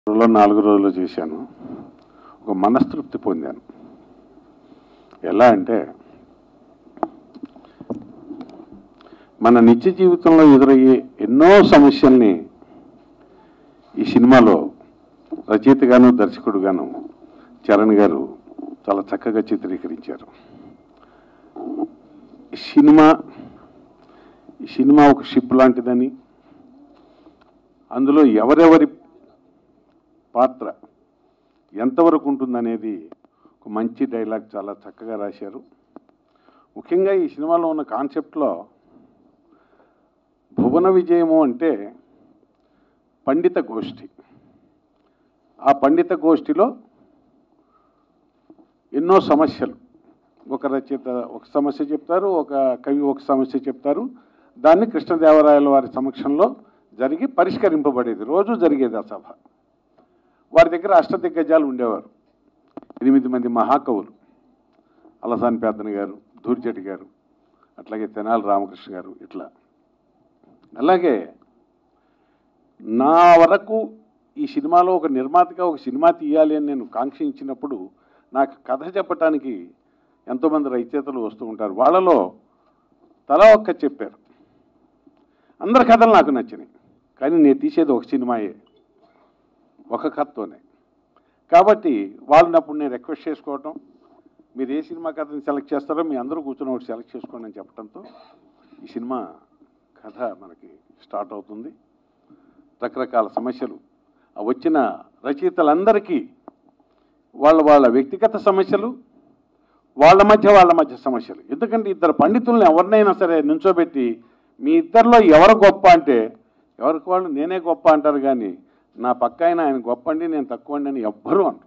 రోజుల్లో నాలుగు రోజులు చేశాను ఒక మనస్తృప్తి పొందాను ఎలా అంటే మన నిత్య జీవితంలో ఎదురయ్యే ఎన్నో సమస్యల్ని ఈ సినిమాలో రచయితగాను దర్శకుడుగాను చరణ్ గారు చాలా చక్కగా చిత్రీకరించారు ఈ సినిమా ఈ సినిమా ఒక షిప్ లాంటిదని అందులో ఎవరెవరి పాత్ర ఎంతవరకు ఉంటుందనేది ఒక మంచి డైలాగ్ చాలా చక్కగా రాశారు ముఖ్యంగా ఈ సినిమాలో ఉన్న కాన్సెప్ట్లో భువన విజయము అంటే పండిత గోష్ఠి ఆ పండిత గోష్ఠిలో ఎన్నో సమస్యలు ఒక రచయిత ఒక సమస్య చెప్తారు ఒక కవి ఒక సమస్య చెప్తారు దాన్ని కృష్ణదేవరాయల వారి సమక్షంలో జరిగి పరిష్కరింపబడేది రోజు జరిగేది ఆ సభ వారి దగ్గర అష్టదిగ్గజాలు ఉండేవారు ఎనిమిది మంది మహాకవులు అలసాని పెద్దన గారు దూర్జటి గారు అట్లాగే తెనాలి రామకృష్ణ గారు ఇట్లా అలాగే నా వరకు ఈ సినిమాలో ఒక నిర్మాతగా ఒక సినిమా తీయాలి అని నేను కాంక్షించినప్పుడు నాకు కథ చెప్పటానికి ఎంతోమంది రచయితలు వస్తూ ఉంటారు వాళ్ళలో తలా ఒక్క చెప్పారు అందరి కథలు నాకు నచ్చినాయి కానీ నేను తీసేది ఒక సినిమాయే ఒక కథతోనే కాబట్టి వాళ్ళని అప్పుడు నేను రిక్వెస్ట్ చేసుకోవటం మీరు ఏ సినిమా కథని సెలెక్ట్ చేస్తారో మీ అందరూ కూర్చొని ఒకటి సెలెక్ట్ చేసుకోండి అని చెప్పడంతో ఈ సినిమా కథ మనకి స్టార్ట్ అవుతుంది రకరకాల సమస్యలు ఆ వచ్చిన రచయితలందరికీ వాళ్ళ వాళ్ళ వ్యక్తిగత సమస్యలు వాళ్ళ మధ్య వాళ్ళ మధ్య సమస్యలు ఎందుకంటే ఇద్దరు పండితుల్ని ఎవరినైనా సరే నుంచోబెట్టి మీ ఇద్దరిలో ఎవరు గొప్ప అంటే ఎవరికి వాళ్ళు నేనే గొప్ప అంటారు కానీ నా పక్క ఆయన ఆయన గొప్ప అండి నేను తక్కువ అండి అని ఎవ్వరూ అంటారు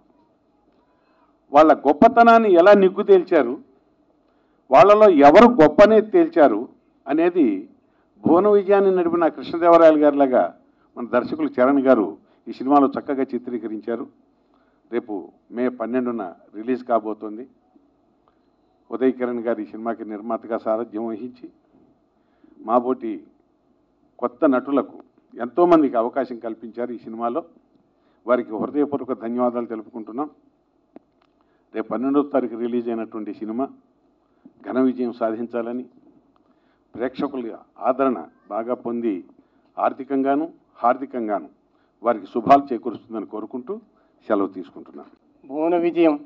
వాళ్ళ గొప్పతనాన్ని ఎలా నిగ్గు తేల్చారు వాళ్ళలో ఎవరు గొప్ప అనేది తేల్చారు అనేది భువన విజయాన్ని నడిపిన కృష్ణదేవరాయలు గారిలాగా మన దర్శకులు చరణ్ గారు ఈ సినిమాలో చక్కగా చిత్రీకరించారు రేపు మే పన్నెండున రిలీజ్ కాబోతోంది ఉదయ్ కిరణ్ గారు ఈ సినిమాకి నిర్మాతగా సారథ్యం వహించి మాబోటి కొత్త నటులకు ఎంతోమందికి అవకాశం కల్పించారు ఈ సినిమాలో వారికి హృదయపూర్వక ధన్యవాదాలు తెలుపుకుంటున్నాం రేపు పన్నెండవ తారీఖు రిలీజ్ అయినటువంటి సినిమా ఘన విజయం సాధించాలని ప్రేక్షకుల ఆదరణ బాగా పొంది ఆర్థికంగాను హార్దికంగాను వారికి శుభాలు చేకూరుస్తుందని కోరుకుంటూ సెలవు తీసుకుంటున్నాను భువన విజయం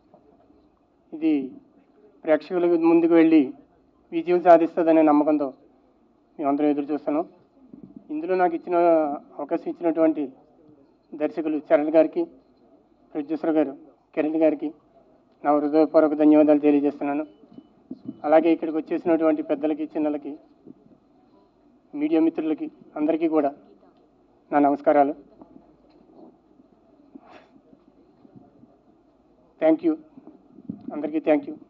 ఇది ప్రేక్షకుల ముందుకు వెళ్ళి విజయం సాధిస్తుందనే నమ్మకంతో మేమందరం ఎదురు చూస్తున్నాం ఇందులో నాకు ఇచ్చిన అవకాశం ఇచ్చినటువంటి దర్శకులు చరణ్ గారికి ప్రొడ్యూసర్ గారు కిరణ్ గారికి నా హృదయపూర్వక ధన్యవాదాలు తెలియజేస్తున్నాను అలాగే ఇక్కడికి వచ్చేసినటువంటి పెద్దలకి చిన్నలకి మీడియా మిత్రులకి అందరికీ కూడా నా నమస్కారాలు థ్యాంక్ యూ అందరికీ థ్యాంక్ యూ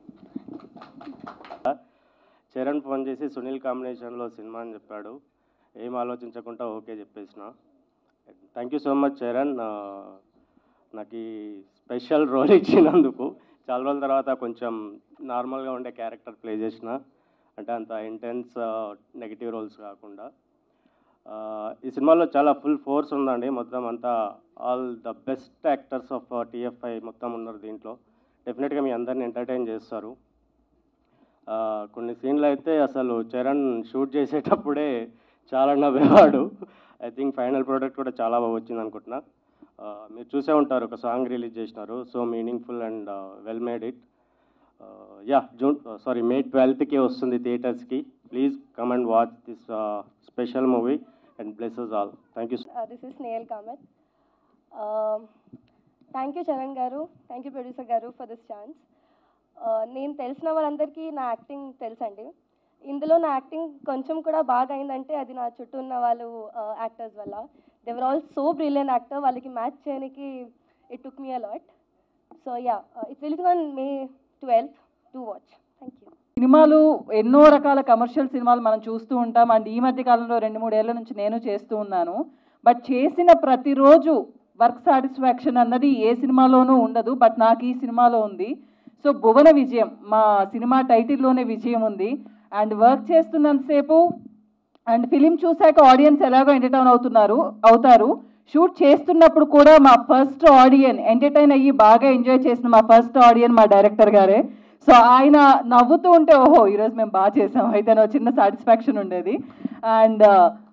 చరణ్ ఫోన్ చేసి సునీల్ కాంబినేషన్లో సినిమా అని చెప్పాడు ఏం ఆలోచించకుండా ఓకే చెప్పేసిన thank you so much Charan ఆ, నాకు ఈ స్పెషల్ రోల్ ఇచ్చినందుకు చాలా రోజుల తర్వాత కొంచెం నార్మల్గా ఉండే క్యారెక్టర్ ప్లే చేసిన అంటే అంత ఇంటెన్స్ నెగిటివ్ రోల్స్ కాకుండా ఆ, ఈ సినిమాలో చాలా ఫుల్ ఫోర్స్ ఉందండి మొత్తం అంతా all the best actors of TFI మొత్తం ఉన్నారు దీంట్లో డెఫినెట్గా మీ అందరిని ఎంటర్టైన్ చేస్తారు ఆ, కొన్ని సీన్లు అయితే అసలు చరణ్ షూట్ చేసేటప్పుడే చాలా నవ్వేవాడు ఐ థింక్ ఫైనల్ ప్రోడక్ట్ కూడా చాలా బాగా వచ్చింది అనుకుంటున్నా ఆ, మీరు చూసే ఉంటారు ఒక సాంగ్ రిలీజ్ చేసినారు so meaningful and well made it ya June sorry May ట్వెల్త్కి వస్తుంది థియేటర్స్కి please come and watch this special movie and blesses all thank you Uh, this is Snail Kamat. Um, thank you Charan గారు thank you producer గారు for this chance నేను తెలిసిన వాళ్ళందరికీ నా acting తెలుసండి ఇందులో నా యాక్టింగ్ కొంచెం కూడా బాగా అయిందంటే అది నా చుట్టూ ఉన్న వాళ్ళు యాక్టర్స్ వల్ల they are all so brilliant actor వాళ్ళకి మ్యాచ్ చేయడానికి it took me a lot so ya it's release on May twelfth to watch thank you సినిమాలు ఎన్నో రకాల కమర్షియల్ సినిమాలు మనం చూస్తూ ఉంటాం అండ్ ఈ మధ్య కాలంలో రెండు మూడేళ్ల నుంచి నేను చేస్తూ ఉన్నాను బట్ చేసిన ప్రతిరోజు వర్క్ సాటిస్ఫాక్షన్ అన్నది ఏ సినిమాలోనూ ఉండదు బట్ నాకు ఈ సినిమాలో ఉంది సో భువన విజయం మా సినిమా టైటిల్లోనే విజయం ఉంది అండ్ వర్క్ చేస్తున్నంతసేపు అండ్ ఫిలిం చూశాక ఆడియన్స్ ఎలాగో ఎంటర్టైన్ అవుతున్నారు అవుతారు షూట్ చేస్తున్నప్పుడు కూడా మా ఫస్ట్ ఆడియన్ ఎంటర్టైన్ అయ్యి బాగా ఎంజాయ్ చేసిన మా ఫస్ట్ ఆడియన్ మా డైరెక్టర్ గారే సో ఆయన నవ్వుతూ ఉంటే ఓహో ఈరోజు మేము బాగా చేసాం అయితే అని ఒక చిన్న సాటిస్ఫాక్షన్ ఉండేది అండ్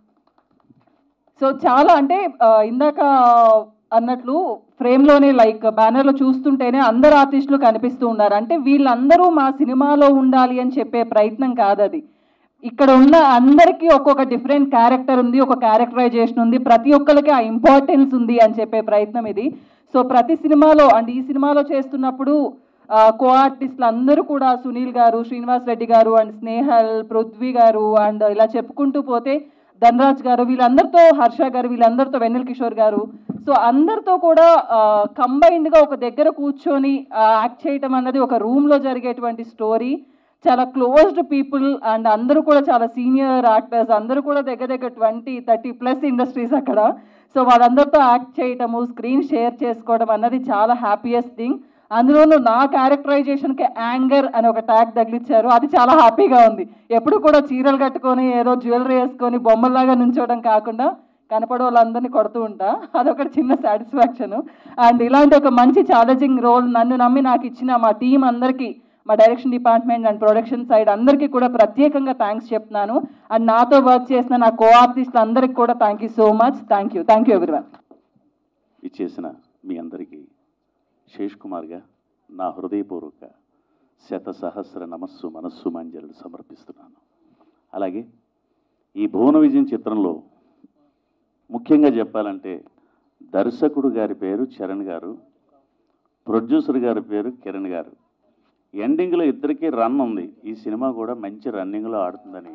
సో చాలా అంటే ఆ, ఇందాక అన్నట్లు ఫ్రేమ్లోనే లైక్ బ్యానర్లో చూస్తుంటేనే అందరు ఆర్టిస్టులు కనిపిస్తూ ఉన్నారు అంటే వీళ్ళందరూ మా సినిమాలో ఉండాలి అని చెప్పే ప్రయత్నం కాదు అది ఇక్కడ ఉన్న అందరికీ ఒక్కొక్క డిఫరెంట్ క్యారెక్టర్ ఉంది ఒక క్యారెక్టరైజేషన్ ఉంది ప్రతి ఒక్కరికి ఆ ఇంపార్టెన్స్ ఉంది అని చెప్పే ప్రయత్నం ఇది సో ప్రతి సినిమాలో అండ్ ఈ సినిమాలో చేస్తున్నప్పుడు కో ఆర్టిస్టులు అందరూ కూడా సునీల్ గారు శ్రీనివాస్ రెడ్డి గారు అండ్ స్నేహల్ పృథ్వీ గారు అండ్ ఇలా చెప్పుకుంటూ పోతే ధనరాజ్ గారు వీళ్ళందరితో హర్ష గారు వీళ్ళందరితో వెన్నెల కిషోర్ గారు సో అందరితో కూడా కంబైన్డ్గా ఒక దగ్గర కూర్చొని యాక్ట్ చేయటం అన్నది ఒక రూమ్లో జరిగేటువంటి స్టోరీ చాలా క్లోజ్డ్ పీపుల్ అండ్ అందరూ కూడా చాలా సీనియర్ యాక్టర్స్ అందరూ కూడా దగ్గర దగ్గర ట్వంటీ థర్టీ ప్లస్ ఇండస్ట్రీస్ అక్కడ సో వాళ్ళందరితో యాక్ట్ చేయటము స్క్రీన్ షేర్ చేసుకోవడం అన్నది చాలా హ్యాపీయెస్ట్ థింగ్ అందులోనూ నా క్యారెక్టరైజేషన్కి యాంగర్ అని ఒక ట్యాగ్ తగిలిచ్చారు అది చాలా హ్యాపీగా ఉంది ఎప్పుడు కూడా చీరలు కట్టుకొని ఏదో జ్యువెలరీ వేసుకొని బొమ్మల్లాగా నుంచోవడం కాకుండా కనపడే వాళ్ళందరినీ కొడుతూ ఉంటా అదొకటి చిన్న సాటిస్ఫాక్షన్ అండ్ ఇలాంటి ఒక మంచి ఛాలెంజింగ్ రోల్ నన్ను నమ్మి నాకు ఇచ్చిన మా టీం అందరికీ మా direction department and production side అందరికీ కూడా ప్రత్యేకంగా థ్యాంక్స్ చెప్తున్నాను అండ్ నాతో వర్క్ చేసిన నా కో ఆర్టిస్టులు అందరికీ కూడా thank you so much thank you thank you everyone ఇచ్చేసిన మీ అందరికీ శేష్ కుమార్గా నా హృదయపూర్వక శత సహస్ర నమస్సు మనస్సు మంజలు సమర్పిస్తున్నాను అలాగే ఈ భువన విజయం చిత్రంలో ముఖ్యంగా చెప్పాలంటే దర్శకుడు గారి పేరు చరణ్ గారు ప్రొడ్యూసర్ గారి పేరు కిరణ్ గారు ఎండింగ్లో ఇద్దరికీ రన్ ఉంది ఈ సినిమా కూడా మంచి రన్నింగ్లో ఆడుతుందని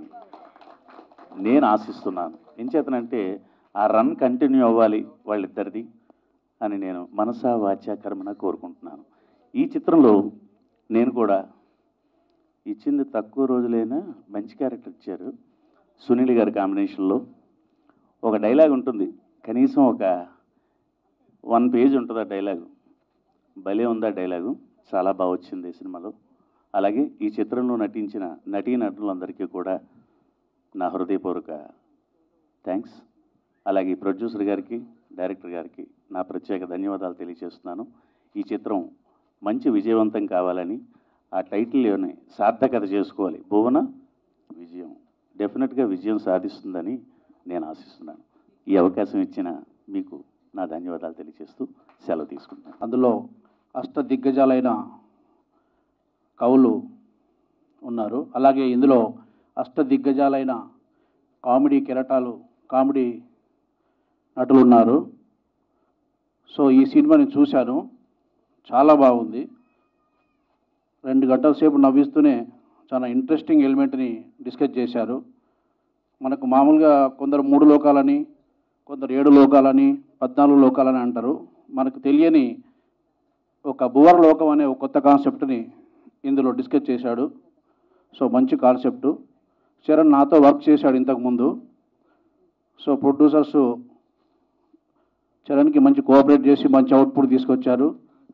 నేను ఆశిస్తున్నాను ఏం చేతనంటే ఆ రన్ కంటిన్యూ అవ్వాలి వాళ్ళిద్దరిది అని నేను మనసా వాచా కర్మన కోరుకుంటున్నాను ఈ చిత్రంలో నేను కూడా ఇచ్చింది తక్కువ రోజులైనా మంచి క్యారెక్టర్ ఇచ్చారు సునీల్ గారి కాంబినేషన్లో ఒక డైలాగ్ ఉంటుంది కనీసం ఒక వన్ పేజ్ ఉంటుంది ఆ డైలాగు భలే ఉంది ఆ డైలాగు చాలా బాగా వచ్చింది ఈ సినిమాలో అలాగే ఈ చిత్రంలో నటించిన నటీనటులందరికీ కూడా నా హృదయపూర్వక థ్యాంక్స్ అలాగే ప్రొడ్యూసర్ గారికి డైరెక్టర్ గారికి నా ప్రత్యేక ధన్యవాదాలు తెలియజేస్తున్నాను ఈ చిత్రం మంచి విజయవంతం కావాలని ఆ టైటిల్లోనే సార్థకత చేసుకోవాలి భువన విజయం డెఫినెట్గా విజయం సాధిస్తుందని నేను ఆశిస్తున్నాను ఈ అవకాశం ఇచ్చిన మీకు నా ధన్యవాదాలు తెలియజేస్తూ సెలవు తీసుకుంటాను అందులో అష్ట దిగ్గజాలైన కవులు ఉన్నారు అలాగే ఇందులో అష్ట దిగ్గజాలైన కామెడీ కెరటాలు కామెడీ నటులు ఉన్నారు సో ఈ సినిమాని చూశాను చాలా బాగుంది రెండు గంటల సేపు నవ్విస్తూనే చాలా ఇంట్రెస్టింగ్ ఎలిమెంట్ని డిస్కస్ చేశారు మనకు మామూలుగా కొందరు మూడు లోకాలని కొందరు ఏడు లోకాలని పద్నాలుగు లోకాలని అంటారు మనకు తెలియని ఒక భువర లోకం అనే ఒక కొత్త కాన్సెప్ట్ని ఇందులో డిస్కస్ చేశాడు సో మంచి కాన్సెప్టు చరణ్ నాతో వర్క్ చేశాడు ఇంతకుముందు సో ప్రొడ్యూసర్స్ చరణ్కి మంచి కోఆపరేట్ చేసి మంచి అవుట్పుట్ తీసుకొచ్చారు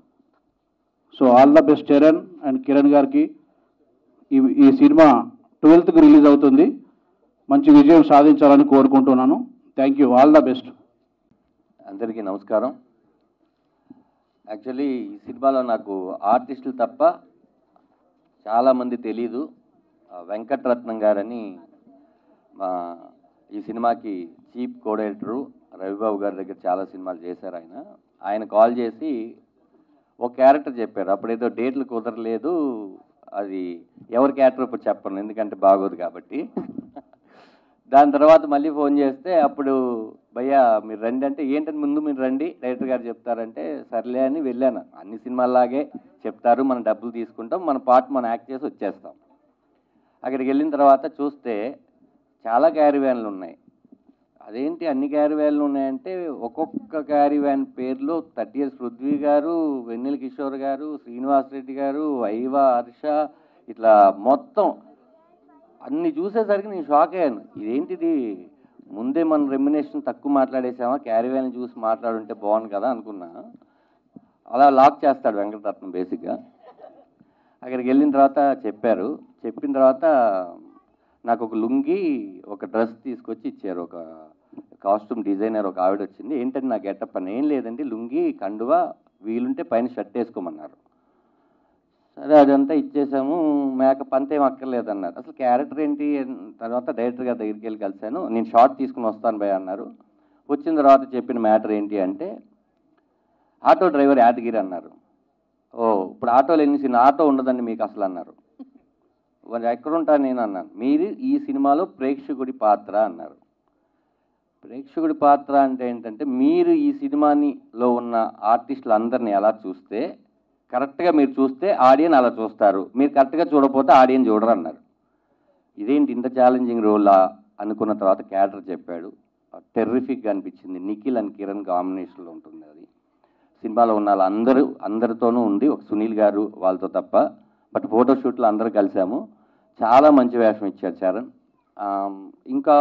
so all the best Charan and Kiran గారికి ఈ ఈ సినిమా ట్వెల్త్కి రిలీజ్ అవుతుంది మంచి విజయం సాధించాలని కోరుకుంటున్నాను thank you all the best అందరికీ నమస్కారం యాక్చువల్లీ ఈ సినిమాలో నాకు ఆర్టిస్టులు తప్ప చాలామంది తెలీదు ఆ, వెంకటరత్నం గారని మా ఈ సినిమాకి చీఫ్ కోడైరెక్టరు రవిబాబు గారి దగ్గర చాలా సినిమాలు చేశారు ఆయన ఆయన కాల్ చేసి ఒక క్యారెక్టర్ చెప్పారు అప్పుడేదో డేట్లు కుదరలేదు అది ఎవరి క్యారెక్టర్ ఇప్పుడు చెప్పను ఎందుకంటే బాగోదు కాబట్టి దాని తర్వాత మళ్ళీ ఫోన్ చేస్తే అప్పుడు భయ్యా మీరు రండి అంటే ఏంటని ముందు మీరు రండి డైరెక్టర్ గారు చెప్తారంటే సర్లే అని వెళ్ళాను అన్ని సినిమాల్లాగే చెప్తారు మనం డబ్బులు తీసుకుంటాం మన పార్ట్ మనం యాక్ట్ చేసి వచ్చేస్తాం అక్కడికి వెళ్ళిన తర్వాత చూస్తే చాలా క్యారీ వ్యాన్లు ఉన్నాయి అదేంటి అన్ని క్యారీ వ్యాన్లు ఉన్నాయంటే ఒక్కొక్క క్యారీ వ్యాన్ పేర్లు థర్టీ ఇయర్స్ పృథ్వీ గారు వెన్నెల కిషోర్ గారు శ్రీనివాస్ రెడ్డి గారు వైవా హర్ష ఇట్లా మొత్తం అన్ని చూసేసరికి నేను షాక్ అయ్యాను ఇదేంటిది ముందే మనం రెమ్యునేషన్ తక్కువ మాట్లాడేసామా క్యారీ వ్యాన్ చూసి మాట్లాడుంటే బాగుంది కదా అనుకున్నా అలా లాక్ చేస్తాడు వెంకటరత్నం బేసిక్గా అక్కడికి వెళ్ళిన తర్వాత చెప్పారు చెప్పిన తర్వాత నాకు ఒక లుంగి ఒక డ్రెస్ తీసుకొచ్చి ఇచ్చారు ఒక కాస్ట్యూమ్ డిజైనర్ ఒక ఆవిడ వచ్చింది ఏంటంటే నా గెటప్ అని ఏం లేదండి లుంగి కండువ వీలుంటే పైన షర్ట్ వేసుకోమన్నారు సరే అదంతా ఇచ్చేసాము మేకప్ అంతా ఏం అక్కర్లేదన్నారు అసలు క్యారెక్టర్ ఏంటి అన్- తర్వాత డైరెక్టర్ గారి దగ్గరికి వెళ్ళి కలిశాను నేను షార్ట్ తీసుకుని వస్తాను భయ అన్నారు వచ్చిన తర్వాత చెప్పిన మ్యాటర్ ఏంటి అంటే ఆటో డ్రైవర్ యాదగిరి అన్నారు ఓ ఇప్పుడు ఆటోలు ఎన్ని సినిమా ఆటో ఉండదండి మీకు అసలు అన్నారు మరి ఎక్కడ ఉంటాను నేను అన్నాను మీరు ఈ సినిమాలో ప్రేక్షకుడి పాత్ర అన్నారు ప్రేక్షకుడి పాత్ర అంటే ఏంటంటే మీరు ఈ సినిమానిలో ఉన్న ఆర్టిస్టులు అందరిని ఎలా చూస్తే కరెక్ట్గా మీరు చూస్తే ఆడియన్ అలా చూస్తారు మీరు కరెక్ట్గా చూడకపోతే ఆడియన్ చూడరు అన్నారు ఇదేంటి ఇంత ఛాలెంజింగ్ రోలా అనుకున్న తర్వాత క్యారెక్టర్ చెప్పాడు టెర్రిఫిక్గా అనిపించింది నిఖిల్ అండ్ కిరణ్ కాంబినేషన్లో ఉంటుంది అది సినిమాలో ఉన్న వాళ్ళందరూ అందరితోనూ ఉంది ఒక సునీల్ గారు వాళ్ళతో తప్ప బట్ ఫోటోషూట్లో అందరూ కలిసాము చాలా మంచి వేషం ఇచ్చారు చరణ్ ఆమ్, ఇంకా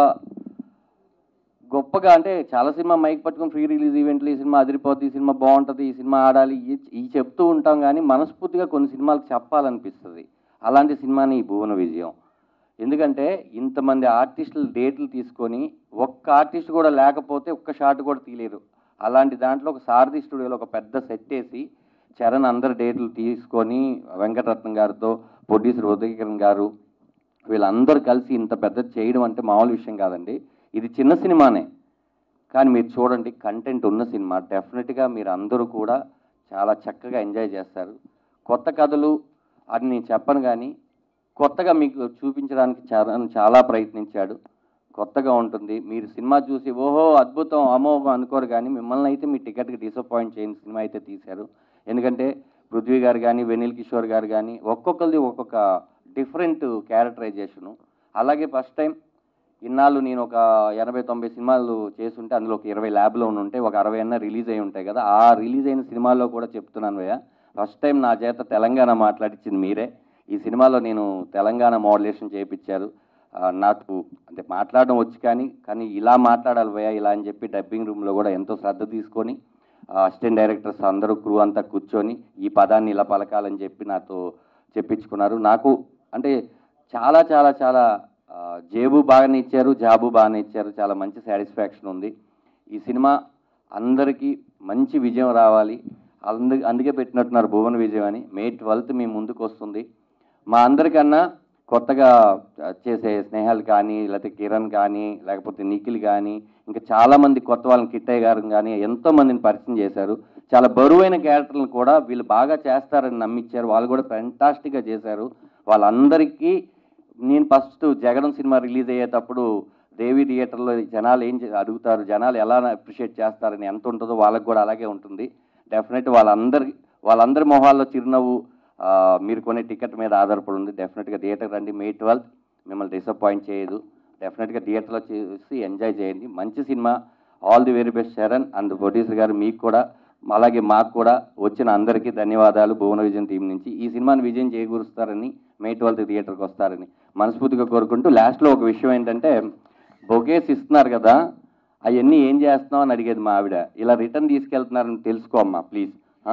గొప్పగా అంటే చాలా సినిమా మైక్ పట్టుకుని ఫ్రీ రిలీజ్ ఈవెంట్లు ఈ సినిమా అదిరిపోతుంది ఈ సినిమా బాగుంటుంది ఈ సినిమా ఆడాలి ఈ- ఈ చెప్తూ ఉంటాం కానీ మనస్ఫూర్తిగా కొన్ని సినిమాలకు చెప్పాలనిపిస్తుంది అలాంటి సినిమాని ఈ భువన విజయం ఎందుకంటే ఇంతమంది ఆర్టిస్టులు డేట్లు తీసుకొని ఒక్క ఆర్టిస్ట్ కూడా లేకపోతే ఒక్క షాట్ కూడా తీయలేరు అలాంటి దాంట్లో ఒక సారథి స్టూడియోలో ఒక పెద్ద సెట్ వేసి చరణ్ అందరు డేట్లు తీసుకొని వెంకటరత్నం గారితో ప్రొడ్యూసర్ ఉదయకిరణ్ గారు వీళ్ళందరూ కలిసి ఇంత పెద్ద చేయడం అంటే మామూలు విషయం కాదండి ఇది చిన్న సినిమానే కానీ మీరు చూడండి కంటెంట్ ఉన్న సినిమా డెఫినెట్గా మీరు అందరూ కూడా చాలా చక్కగా ఎంజాయ్ చేస్తారు కొత్త కథలు అని నేను చెప్పను కానీ కొత్తగా మీకు చూపించడానికి చాలా చాలా ప్రయత్నించాడు కొత్తగా ఉంటుంది మీరు సినిమా చూసి ఓహో అద్భుతం అమోఘం అనుకోరు కానీ మిమ్మల్ని అయితే మీ టికెట్కి డిసప్పాయింట్ చేయని సినిమా అయితే తీశారు ఎందుకంటే పృథ్వీ గారు కానీ వెనిల్ కిషోర్ గారు కానీ ఒక్కొక్కరిది ఒక్కొక్క డిఫరెంట్ క్యారెక్టరైజేషను అలాగే ఫస్ట్ టైం ఇన్నాళ్ళు నేను ఒక ఎనభై తొంభై సినిమాలు చేస్తుంటే అందులో ఒక ఇరవై ల్యాబ్లో ఉంటే ఒక అరవై అన్న రిలీజ్ అయి ఉంటాయి కదా ఆ రిలీజ్ అయిన సినిమాల్లో కూడా చెప్తున్నాను భయ్య ఫస్ట్ టైం నా చేత తెలంగాణ మాట్లాడించింది మీరే ఈ సినిమాలో నేను తెలంగాణ మోడలేషన్ చేయించారు ఆ, నాకు అంటే మాట్లాడడం వచ్చు కానీ కానీ ఇలా మాట్లాడాలి భయ్య ఇలా అని చెప్పి డబ్బింగ్ రూమ్లో కూడా ఎంతో శ్రద్ధ తీసుకొని అసిస్టెంట్ డైరెక్టర్స్ అందరూ క్రూ అంతా కూర్చొని ఈ పదాన్ని ఇలా పలకాలని చెప్పి నాతో చెప్పించుకున్నారు నాకు అంటే చాలా చాలా చాలా ఆ, జేబు బాగానే ఇచ్చారు జాబు బాగానే ఇచ్చారు చాలా మంచి సాటిస్ఫాక్షన్ ఉంది ఈ సినిమా అందరికీ మంచి విజయం రావాలి అందు అందుకే పెట్టినట్టున్నారు భువన విజయం అని మే ట్వెల్త్ మీ ముందుకు వస్తుంది మా అందరికన్నా కొత్తగా చేసే స్నేహాలు కానీ లేకపోతే కిరణ్ కానీ లేకపోతే నిఖిల్ కానీ ఇంకా చాలామంది కొత్త వాళ్ళని కిట్టయ్య గారు కానీ ఎంతో మందిని పరిచయం చేశారు చాలా బరువైన క్యారెక్టర్లను కూడా వీళ్ళు బాగా చేస్తారని నమ్మించారు వాళ్ళు కూడా ఫెంటాస్టిక్గా చేశారు వాళ్ళందరికీ నేను ఫస్ట్ జగడం సినిమా రిలీజ్ అయ్యేటప్పుడు దేవి థియేటర్లో జనాలు ఏం చే- అడుగుతారు జనాలు ఎలా అప్రిషియేట్ చేస్తారని ఎంత ఉంటుందో వాళ్ళకి కూడా అలాగే ఉంటుంది డెఫినెట్ వాళ్ళందరి వాళ్ళందరి మొహాల్లో చిరునవ్వు ఆ, మీరు కొనే టికెట్ మీద ఆధారపడి ఉంది డెఫినెట్గా థియేటర్ రండి మే ట్వెల్త్ మిమ్మల్ని డిసప్పాయింట్ చేయదు డెఫినెట్గా థియేటర్లో చూసి ఎంజాయ్ చేయండి మంచి సినిమా all the very best Charan and producer గారు మీకు కూడా అలాగే మాకు కూడా వచ్చిన అందరికీ ధన్యవాదాలు భువన విజయన్ టీం నుంచి ఈ సినిమాని విజయం చేకూరుస్తారని మే ట్వెల్త్ థియేటర్కి వస్తారని మనస్ఫూర్తిగా కోరుకుంటూ లాస్ట్లో ఒక విషయం ఏంటంటే బొకేస్ ఇస్తున్నారు కదా అవన్నీ ఏం చేస్తున్నావు అని అడిగేది మా ఆవిడ ఇలా రిటర్న్ తీసుకెళ్తున్నారని తెలుసుకో అమ్మా please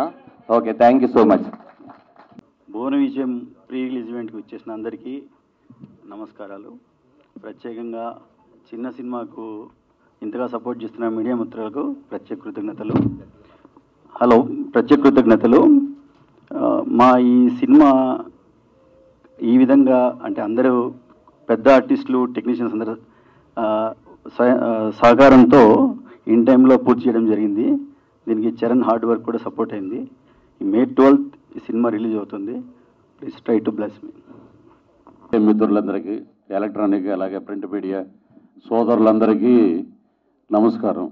okay thank you so much Bhuvana Vijayam pre release ఈవెంట్కి వచ్చేసిన అందరికీ నమస్కారాలు ప్రత్యేకంగా చిన్న సినిమాకు ఇంతగా సపోర్ట్ చేస్తున్న మీడియా మిత్రులకు ప్రత్యేక కృతజ్ఞతలు హలో ప్రత్యేక కృతజ్ఞతలు ఆ, మా ఈ సినిమా ఈ విధంగా అంటే అందరూ పెద్ద ఆర్టిస్టులు టెక్నీషియన్స్ అందరూ ఆ, సహ- ఆ, సహకారంతో ఇన్ టైంలో పూర్తి చేయడం జరిగింది దీనికి చరణ్ హార్డ్ వర్క్ కూడా సపోర్ట్ అయింది ఈ మే ట్వెల్త్ ఈ సినిమా రిలీజ్ అవుతుంది ప్లీజ్ ట్రై టు బ్లెస్ మీ మిత్రులందరికీ ఎలక్ట్రానిక్ అలాగే ప్రింట్ మీడియా సోదరులందరికీ నమస్కారం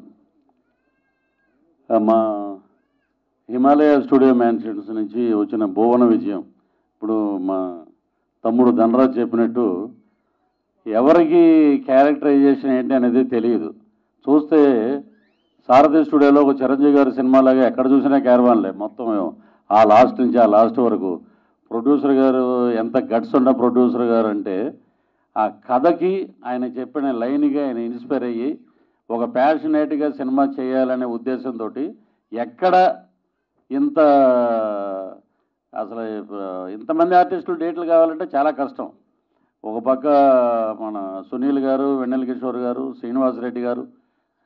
ఆ, మా హిమాలయ స్టూడియో మ్యాన్షన్స్ నుంచి వచ్చిన భువన విజయం ఇప్పుడు మా తమ్ముడు ధనరాజ్ చెప్పినట్టు ఎవరికి క్యారెక్టరైజేషన్ ఏంటి అనేది తెలియదు చూస్తే సారథి స్టూడియోలో ఒక చిరంజీవి గారి సినిమాలాగా ఎక్కడ చూసినా క్యారవాన్లే మొత్తం ఆ లాస్ట్ నుంచి ఆ లాస్ట్ వరకు ప్రొడ్యూసర్ గారు ఎంత గట్స్ ఉన్న ప్రొడ్యూసర్ గారు అంటే ఆ కథకి ఆయన చెప్పిన లైన్గా ఆయన ఇన్స్పైర్ అయ్యి ఒక ప్యాషనేట్గా సినిమా చేయాలనే ఉద్దేశంతో ఎక్కడ ఇంత అసలు ఇంతమంది ఆర్టిస్టులు డేట్లు కావాలంటే చాలా కష్టం ఒక పక్క మన సునీల్ గారు వెన్నెల కిషోర్ గారు శ్రీనివాసరెడ్డి గారు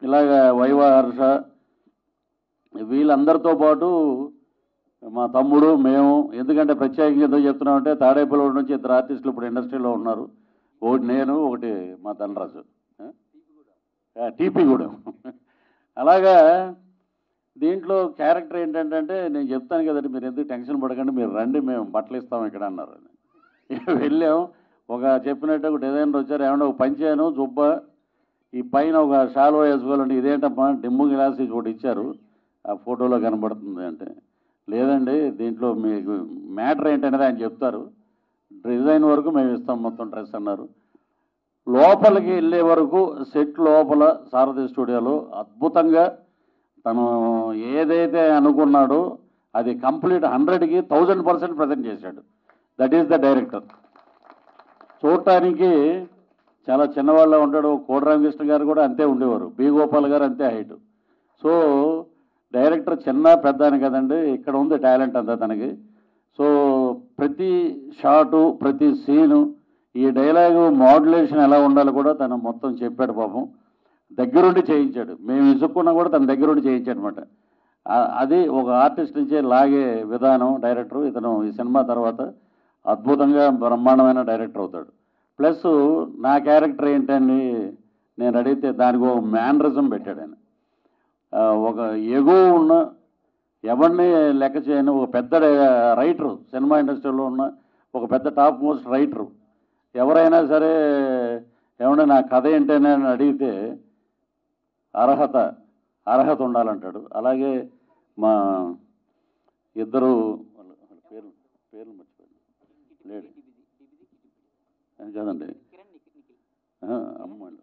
ఇలాగ వైవ హర్ష వీళ్ళందరితో పాటు మా తమ్ముడు మేము ఎందుకంటే ప్రత్యేకంగా ఎందుకు చెప్తున్నామంటే తాడేపల్లి నుంచి ఇద్దరు ఆర్టిస్టులు ఇప్పుడు ఇండస్ట్రీలో ఉన్నారు ఒకటి నేను ఒకటి మా ధనరాజు టీపీ కూడా అలాగా దీంట్లో క్యారెక్టర్ ఏంటంటే నేను చెప్తాను కదండి మీరు ఎందుకు టెన్షన్ పడకండి మీరు రండి మేము బట్టలు ఇస్తాం ఇక్కడ అన్నారు వెళ్ళాం ఒక చెప్పినట్టు ఒక డిజైనర్ వచ్చారు ఏమన్నా ఒక పంచాను జుబ్బ ఈ పైన ఒక షాల్వా వేసుకోవాలంటే ఇదేంటమ్మా డిమ్ము గ్లాస్ ఇది ఒకటి ఇచ్చారు ఆ ఫోటోలో కనబడుతుంది అంటే లేదండి దీంట్లో మీకు మ్యాటర్ ఏంటనేది ఆయన చెప్తారు డిజైన్ వరకు మేము ఇస్తాం మొత్తం డ్రెస్ అన్నారు లోపలికి వెళ్ళే వరకు సెట్ లోపల సారథి స్టూడియోలో అద్భుతంగా తను ఏదైతే అనుకున్నాడో అది కంప్లీట్ హండ్రెడ్కి థౌజండ్ పర్సెంట్ ప్రజెంట్ చేశాడు దట్ ఈస్ ద డైరెక్టర్ చూడటానికి చాలా చిన్నవాళ్ళ ఉంటాడు కోడి రామకృష్ణ గారు కూడా అంతే ఉండేవారు బి గోపాల్ గారు అంతే హైట్ సో డైరెక్టర్ చిన్న పెద్ద అని కదండి ఇక్కడ ఉంది టాలెంట్ అంతా తనకి సో ప్రతి షాటు ప్రతి సీను ఈ డైలాగు మాడ్యులేషన్ ఎలా ఉండాలో కూడా తను మొత్తం చెప్పాడు పాపం దగ్గరుండి చేయించాడు మేము ఇసుక్కున్నా కూడా తన దగ్గరుండి చేయించాడు అనమాట అది ఒక ఆర్టిస్ట్ నుంచే లాగే విధానం డైరెక్టర్ ఇతను ఈ సినిమా తర్వాత అద్భుతంగా బ్రహ్మాండమైన డైరెక్టర్ అవుతాడు ప్లస్ నా క్యారెక్టర్ ఏంటని నేను అడిగితే దానికి ఒక మ్యానరిజం పెట్టాడు ఆయన ఆ, ఒక ఎగో ఉన్న ఎవరిని లెక్క చేయని ఒక పెద్ద రైటరు సినిమా ఇండస్ట్రీలో ఉన్న ఒక పెద్ద టాప్ మోస్ట్ రైటరు ఎవరైనా సరే ఏమన్నా నా కథ ఏంటని అని అడిగితే అర్హత అర్హత ఉండాలంటాడు అలాగే మా ఇద్దరు వాళ్ళ వాళ్ళ పేర్లు పేర్లు మర్చిపోయాను లేడు అది కాదండి ఆ, అమ్మాయిలు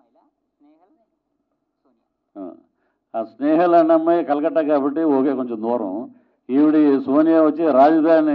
ఆ, ఆ స్నేహల్ అన్న అమ్మాయి కలకత్తా కాబట్టి ఓకే కొంచెం దూరం ఈవిడి సోనియా వచ్చి రాజధాని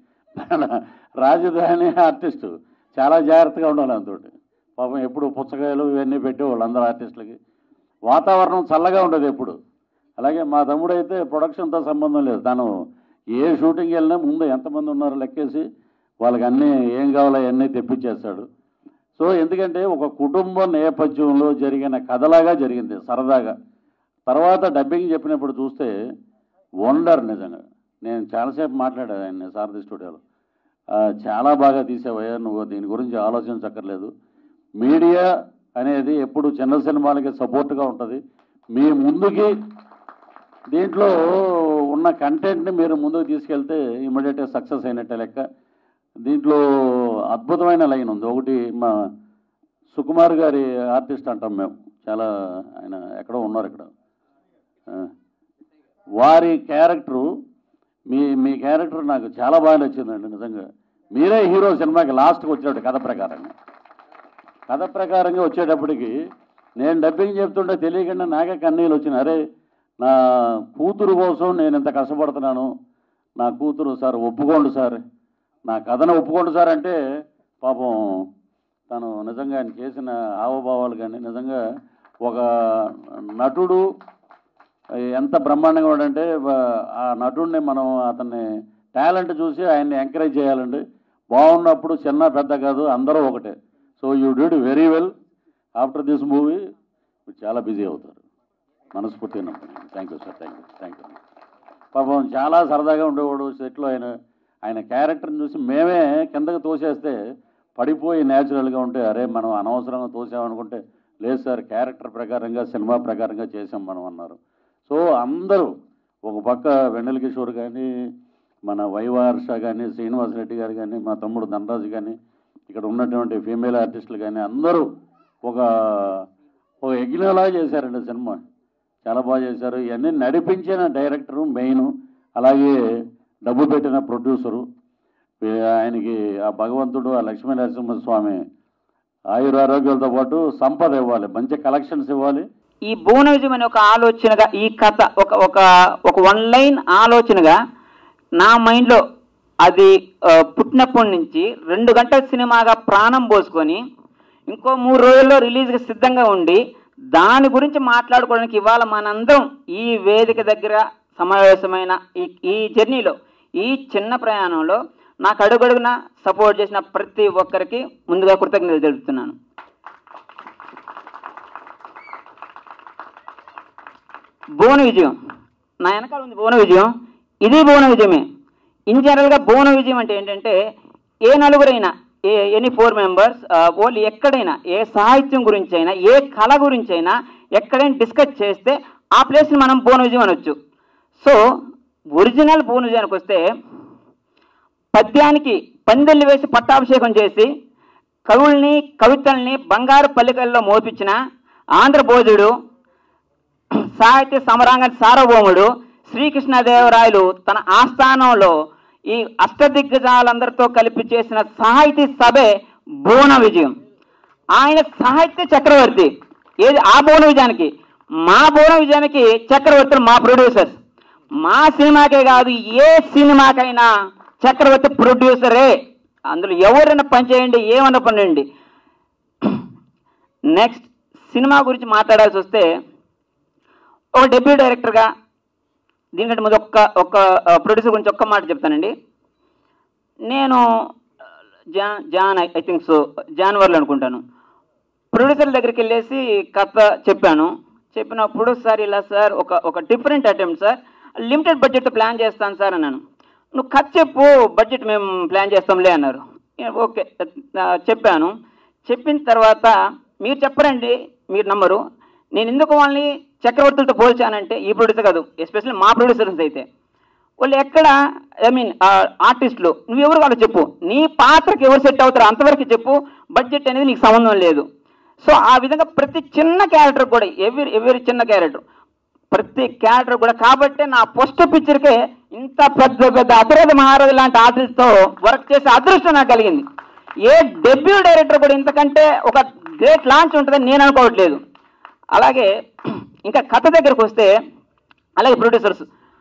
రాజధాని ఆర్టిస్టు చాలా జాగ్రత్తగా ఉండాలి అంతోటి పాపం ఎప్పుడు పుచ్చకాయలు ఇవన్నీ పెట్టేవాళ్ళు అందరు ఆర్టిస్టులకి వాతావరణం చల్లగా ఉండదు ఎప్పుడు అలాగే మా తమ్ముడు అయితే ప్రొడక్షన్తో సంబంధం లేదు తను ఏ షూటింగ్ వెళ్ళినా ముందు ఎంతమంది ఉన్నారో లెక్కేసి వాళ్ళకి అన్నీ ఏం కావాలో అవన్నీ తెప్పించేస్తాడు సో ఎందుకంటే ఒక కుటుంబ నేపథ్యంలో జరిగిన కథలాగా జరిగింది సరదాగా తర్వాత డబ్బింగ్ చెప్పినప్పుడు చూస్తే వండర్ నిజంగా నేను చాలాసేపు మాట్లాడాను ఆయన సారథి స్టూడియోలో ఆ, చాలా బాగా తీసావయ్యా నువ్వు దీని గురించి ఆలోచించక్కర్లేదు మీడియా అనేది ఎప్పుడు చిన్న సినిమాలకి సపోర్ట్గా ఉంటుంది మీ ముందుకి దీంట్లో ఉన్న కంటెంట్ని మీరు ముందుకు తీసుకెళ్తే ఇమ్మీడియట్గా సక్సెస్ అయినట్టే లెక్క దీంట్లో అద్భుతమైన లైన్ ఉంది ఒకటి మా సుకుమార్ గారి ఆర్టిస్ట్ అంటాం మేము చాలా ఆయన ఎక్కడో ఉన్నారు ఇక్కడ ఆ, వారి క్యారెక్టరు మీ మీ క్యారెక్టర్ నాకు చాలా బాగా నచ్చిందండి నిజంగా మీరే హీరో సినిమాకి లాస్ట్కి వచ్చాడు కథ ప్రకారంగా కథ ప్రకారంగా వచ్చేటప్పటికి నేను డబ్బింగ్ చెప్తుంటే తెలియకుండా నాకే కన్నీళ్ళు వచ్చినాయి అరే నా కూతురు కోసం నేను ఇంత కష్టపడుతున్నాను నా కూతురు సార్ ఒప్పుకోండి సార్ నా కథను ఒప్పుకోండి సార్ అంటే పాపం తను నిజంగా ఆయన చేసిన హావభావాలు కానీ నిజంగా ఒక నటుడు ఎంత బ్రహ్మాండంగా ఉన్నాడంటే వా- ఆ నటుడిని మనం అతన్ని టాలెంట్ చూసి ఆయన్ని ఎంకరేజ్ చేయాలండి బాగున్నప్పుడు చిన్న పెద్ద కాదు అందరూ ఒకటే so you did very well after this movie చాలా బిజీ అవుతారు మనస్ఫూర్తిగా thank you sir thank you thank you పాపం చాలా సరదాగా ఉండేవాడు సెట్లో ఆయన ఆయన క్యారెక్టర్ని చూసి మేమే కిందకి తోసేస్తే పడిపోయి న్యాచురల్గా ఉంటే అరే మనం అనవసరంగా తోసామనుకుంటే లేదు సార్ క్యారెక్టర్ ప్రకారంగా సినిమా ప్రకారంగా చేసాం మనం అన్నారు సో అందరూ ఒక పక్క వెన్నెల కిషోర్ కానీ మన వైవార్ష కానీ శ్రీనివాస్ రెడ్డి గారు కానీ మా తమ్ముడు ధనరాజు కానీ ఇక్కడ ఉన్నటువంటి ఫీమేల్ ఆర్టిస్టులు కానీ అందరూ ఒక ఒక యజ్ఞలా చేశారండి సినిమా చాలా బాగా చేశారు ఇవన్నీ నడిపించిన డైరెక్టరు మెయిన్ అలాగే డబ్బు పెట్టిన ప్రొడ్యూసరు ఈ- ఆయనకి ఆ భగవంతుడు ఆ లక్ష్మీ నరసింహస్వామి ఆయురారోగ్యాలతో పాటు సంపద ఇవ్వాలి మంచి కలెక్షన్స్ ఇవ్వాలి ఈ భువనవిజయం అనే ఒక ఆలోచనగా ఈ కథ ఒక ఒక ఒక వన్ లైన్ ఆలోచనగా నా మైండ్లో అది ఆ, పుట్టినప్పటి నుంచి రెండు గంటల సినిమాగా ప్రాణం పోసుకొని ఇంకో మూడు రోజుల్లో రిలీజ్కి సిద్ధంగా ఉండి దాని గురించి మాట్లాడుకోవడానికి ఇవాళ మనందరం ఈ వేదిక దగ్గర సమావేశమైన ఈ ఈ జర్నీలో ఈ చిన్న ప్రయాణంలో నాకు అడుగడుగున సపోర్ట్ చేసిన ప్రతి ఒక్కరికి ముందుగా కృతజ్ఞతలు తెలుపుతున్నాను భువన విజయం నా వెనకాల ఉంది భువన విజయం ఇది భువన విజయమే ఇన్ జనరల్గా భువన విజయం అంటే ఏంటంటే ఏ నలుగురైనా ఏ ఎనీ ఫోర్ మెంబర్స్ వాళ్ళు ఎక్కడైనా ఏ సాహిత్యం గురించి అయినా ఏ కళ గురించి అయినా ఎక్కడైనా డిస్కస్ చేస్తే ఆ ప్లేస్ని మనం భువన విజయం అనొచ్చు సో ఒరిజినల్ భువన విజయానికి వస్తే పద్యానికి పందెల్లు వేసి పట్టాభిషేకం చేసి కవుల్ని కవితల్ని బంగారు పల్లికల్లో మోపించిన ఆంధ్రబోధుడు సాహిత్య సమరాంగ సార్వభౌముడు శ్రీకృష్ణదేవరాయలు తన ఆస్థానంలో ఈ అష్టదిగ్గజాలందరితో కలిపి చేసిన సాహితీ సభే భువన విజయం ఆయన సాహిత్య చక్రవర్తి ఏది ఆ భువన విజయానికి మా భువన విజయానికి చక్రవర్తులు మా ప్రొడ్యూసర్స్ మా సినిమాకే కాదు ఏ సినిమాకైనా చక్రవర్తి ప్రొడ్యూసరే అందులో ఎవరైనా పనిచేయండి ఏమన్నా పనిచేయండి నెక్స్ట్ సినిమా గురించి మాట్లాడాల్సి వస్తే ఒక డెబ్యూ డైరెక్టర్గా దీనికంటే ముందు ఒక్క ఒక్క ప్రొడ్యూసర్ గురించి ఒక్క మాట చెప్తానండి నేను జాన్ జాన్ ఐ థింక్ సో జాన్వర్లు అనుకుంటాను ప్రొడ్యూసర్ దగ్గరికి వెళ్ళేసి కథ చెప్పాను చెప్పినప్పుడు సార్ ఇలా సార్ ఒక ఒక different attempt sir limited budget plan చేస్తాను సార్ అన్నాను నువ్వు కథ చెప్పు బడ్జెట్ మేము ప్లాన్ చేస్తాంలే అన్నారు ఓకే చెప్పాను చెప్పిన తర్వాత మీరు చెప్పరండి మీరు నమ్మరు నేను ఎందుకు వాళ్ళని చక్రవర్తులతో పోల్చానంటే ఈ ప్రొడ్యూసర్ కాదు ఎస్పెషల్లీ మా ప్రొడ్యూసర్స్ అయితే వాళ్ళు ఎక్కడ ఐ మీన్ ఆర్టిస్టులు నువ్వు ఎవరు వాళ్ళు చెప్పు నీ పాత్రకి ఎవరు సెట్ అవుతారో అంతవరకు చెప్పు బడ్జెట్ అనేది నీకు సంబంధం లేదు సో ఆ విధంగా ప్రతి చిన్న క్యారెక్టర్ కూడా ఎవరి ఎవరి చిన్న క్యారెక్టర్ ప్రతి క్యారెక్టర్ కూడా కాబట్టే నా పోస్ట్ పిక్చర్కే ఇంత పెద్ద పెద్ద అతిరథ మహారాజు లాంటి ఆర్టిస్ట్తో వర్క్ చేసే అదృష్టం నాకు కలిగింది ఏ డెబ్యూ డైరెక్టర్ కూడా ఇంతకంటే ఒక గ్రేట్ లాంచ్ ఉంటుందని నేను అనుకోవట్లేదు అలాగే ఇంకా కథ దగ్గరకు వస్తే అలాగే ప్రొడ్యూసర్స్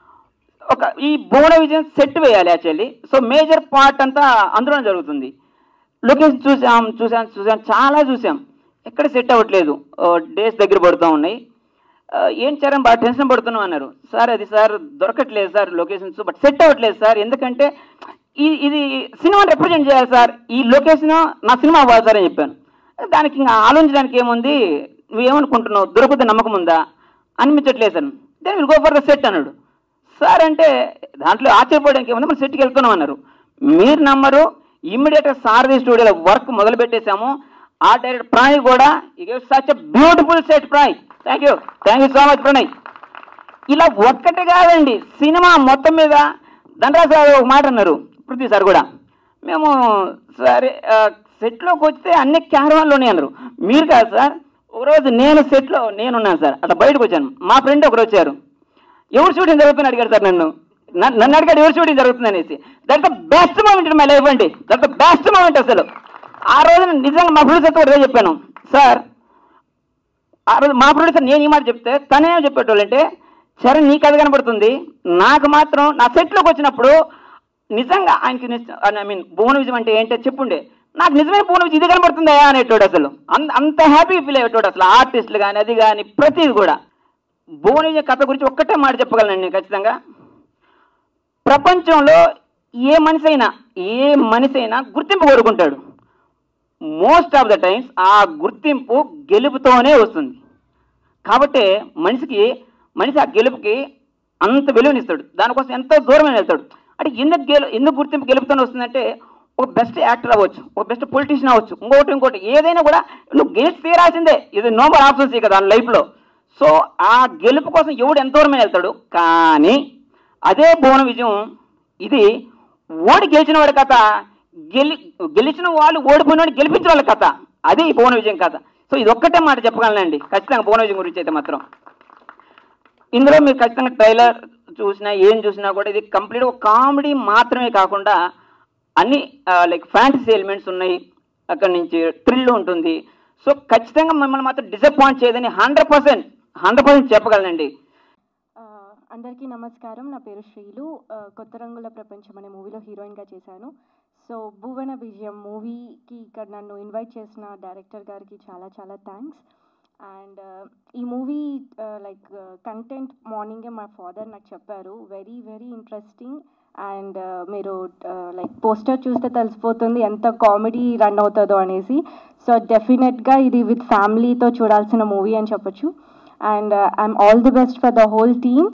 ఒక ఈ భువన విజయం సెట్ వేయాలి యాక్చువల్లీ సో మేజర్ పార్ట్ అంతా అందులోనే జరుగుతుంది లొకేషన్ చూసాం చూసాం చూసాం చాలా చూసాం ఎక్కడ సెట్ అవ్వట్లేదు డేస్ దగ్గర పడుతూ ఉన్నాయి ఆ, ఏం చరణ్ బాగా టెన్షన్ పడుతున్నాం అన్నారు సార్ అది సార్ దొరకట్లేదు సార్ లొకేషన్స్ బట్ సెట్ అవ్వట్లేదు సార్ ఎందుకంటే ఈ ఇది సినిమాని రిప్రజెంట్ చేయాలి సార్ ఈ లొకేషన్ నా సినిమా అవ్వాలి సార్ అని చెప్పాను దానికి ఇంకా ఆలోచించడానికి ఏముంది నువ్వేమనుకుంటున్నావు దొరుకుతుంది నమ్మకం ఉందా అనిపించట్లేదు sir then will go for the set అన్నాడు సార్ అంటే దాంట్లో ఆశ్చర్యపోవడానికి ఏముంది మనం సెట్కి వెళ్తున్నాం అన్నారు మీరు నమ్మరు ఇమ్మీడియట్గా సారథి స్టూడియోలో వర్క్ మొదలు పెట్టేశాము ఆ డైరెక్టర్ ప్రణయ్ కూడా ఇక such beautiful set Pranay thank you thank you so much Pranay ఇలా ఒక్కటి కాదండి సినిమా మొత్తం మీద దండరాజు గారు ఒక మాట అన్నారు పృథ్వీ సార్ కూడా మేము సరే ఆ, సెట్లోకి వస్తే అన్ని క్యారవాన్లోనే అన్నారు మీరు కాదు సార్ ఒకరోజు నేను సెట్లో నేనున్నాను సార్ అట్లా బయటకు వచ్చాను మా ఫ్రెండ్ ఒకరు వచ్చారు ఎవరు షూటింగ్ జరుగుతుందని అడిగాడు సార్ నన్ను నన్ను నన్ను అడిగాడు ఎవరు షూటింగ్ జరుగుతుంది అనేసి that the best moment in my life అండి దట్ ద బెస్ట్ మూమెంట్ అసలు ఆ రోజు నేను నిజంగా మా ప్రొడ్యూసర్తో కూడా చెప్పాను సార్ ఆ రోజు మా ప్రొడ్యూసర్ నేను ఈ మాట చెప్తే తనేం చెప్పేటోళ్ళంటే చరణ్ నీ కథ కనబడుతుంది నాకు మాత్రం నా సెట్లోకి వచ్చినప్పుడు నిజంగా ఆయనకి ఐ మీన్ భువన విజయం అంటే ఏంటో చెప్పుండే నాకు నిజమైన భువన విజయం ఇది కనబడుతుందా అనేటోడు అసలు అంత అంత హ్యాపీ ఫీల్ అయ్యేటోడు అసలు ఆర్టిస్టులు కానీ అది కానీ ప్రతిది కూడా భువన విజయం కథ గురించి ఒక్కటే మాట చెప్పగలను నేను ఖచ్చితంగా ప్రపంచంలో ఏ మనిషి అయినా ఏ మనిషి అయినా గుర్తింపు కోరుకుంటాడు మోస్ట్ ఆఫ్ ద టైమ్స్ ఆ గుర్తింపు గెలుపుతోనే వస్తుంది కాబట్టి మనిషికి మనిషి ఆ గెలుపుకి అంత విలువనిస్తాడు దానికోసం ఎంతో దూరం వెళ్తాడు అంటే ఎందుకు గెలు ఎందుకు గుర్తింపు గెలుపుతోనే వస్తుందంటే ఒక బెస్ట్ యాక్టర్ అవ్వచ్చు ఒక బెస్ట్ పొలిటీషియన్ అవ్వచ్చు ఇంకోటి ఇంకోటి ఏదైనా కూడా నువ్వు గెలిచి తీరాల్సిందే ఇది నోబల్ ఆప్షన్స్ కదా లైఫ్లో సో ఆ గెలుపు కోసం ఎవడు ఎంత దూరమే వెళ్తాడు కానీ అదే భువన విజయం ఇది ఓడి గెలిచిన వాడి కథ గెలి గెలిచిన వాళ్ళు ఓడిపోయిన వాడిని గెలిపించిన వాళ్ళ కథ అదే ఈ భువన విజయం కథ సో ఇది ఒక్కటే మాట చెప్పగలనండి ఖచ్చితంగా భువన విజయం గురించి అయితే మాత్రం ఇందులో మీరు ఖచ్చితంగా ట్రైలర్ చూసినా ఏం చూసినా కూడా ఇది కంప్లీట్ ఒక కామెడీ మాత్రమే కాకుండా అన్ని లైక్ ఫ్యాంటసీ ఎలిమెంట్స్ ఉన్నాయి అక్కడి నుంచి థ్రిల్ ఉంటుంది సో ఖచ్చితంగా మిమ్మల్ని మాత్రం డిసప్పాయింట్ చేయదని హండ్రెడ్ పర్సెంట్ హండ్రెడ్ పర్సెంట్ చెప్పగలనండి ఆ, అందరికీ నమస్కారం నా పేరు శ్రీలు ఆ, కొత్త రంగుల ప్రపంచం అనే మూవీలో హీరోయిన్గా చేశాను సో భువన విజయం మూవీకి ఇక్కడ నన్ను ఇన్వైట్ చేసిన డైరెక్టర్ గారికి చాలా చాలా థ్యాంక్స్ అండ్ ఈ మూవీ లైక్ కంటెంట్ మార్నింగే మా ఫాదర్ నాకు చెప్పారు వెరీ వెరీ ఇంట్రెస్టింగ్ అండ్ మీరు లైక్ పోస్టర్ చూస్తే తెలిసిపోతుంది ఎంత కామెడీ రన్ అవుతుందో అనేసి సో డెఫినెట్గా ఇది విత్ ఫ్యామిలీతో చూడాల్సిన మూవీ అని చెప్పొచ్చు and I'm all the best for the whole team